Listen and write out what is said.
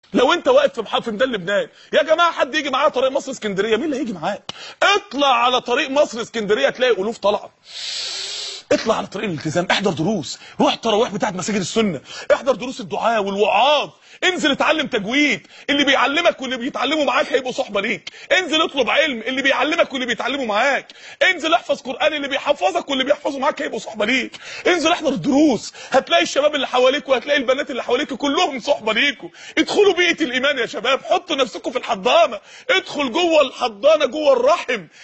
لو انت واقف في محافظ ميدان لبنان يا جماعه حد يجي معايا طريق مصر اسكندريه مين اللي هيجي معاك اطلع على طريق مصر اسكندريه تلاقي الوف طالعه اطلع على طريق الالتزام احضر دروس روح التراويح بتاعت مساجد السنه احضر دروس الدعاء والوعاظ انزل اتعلم تجويد اللي بيعلمك واللي بيتعلموا معاك هيبقوا صحبه ليك انزل اطلب علم اللي بيعلمك واللي بيتعلموا معاك انزل احفظ قران اللي بيحفظك واللي بيحفظوا معاك هيبقوا صحبه ليك انزل احضر الدروس هتلاقي الشباب اللي حواليك وهتلاقي البنات اللي حواليك كلهم صحبه ليكوا ادخلوا بيئه الايمان يا شباب حطوا نفسكم في الحضانه ادخل جوه الحضانه جوه الرحم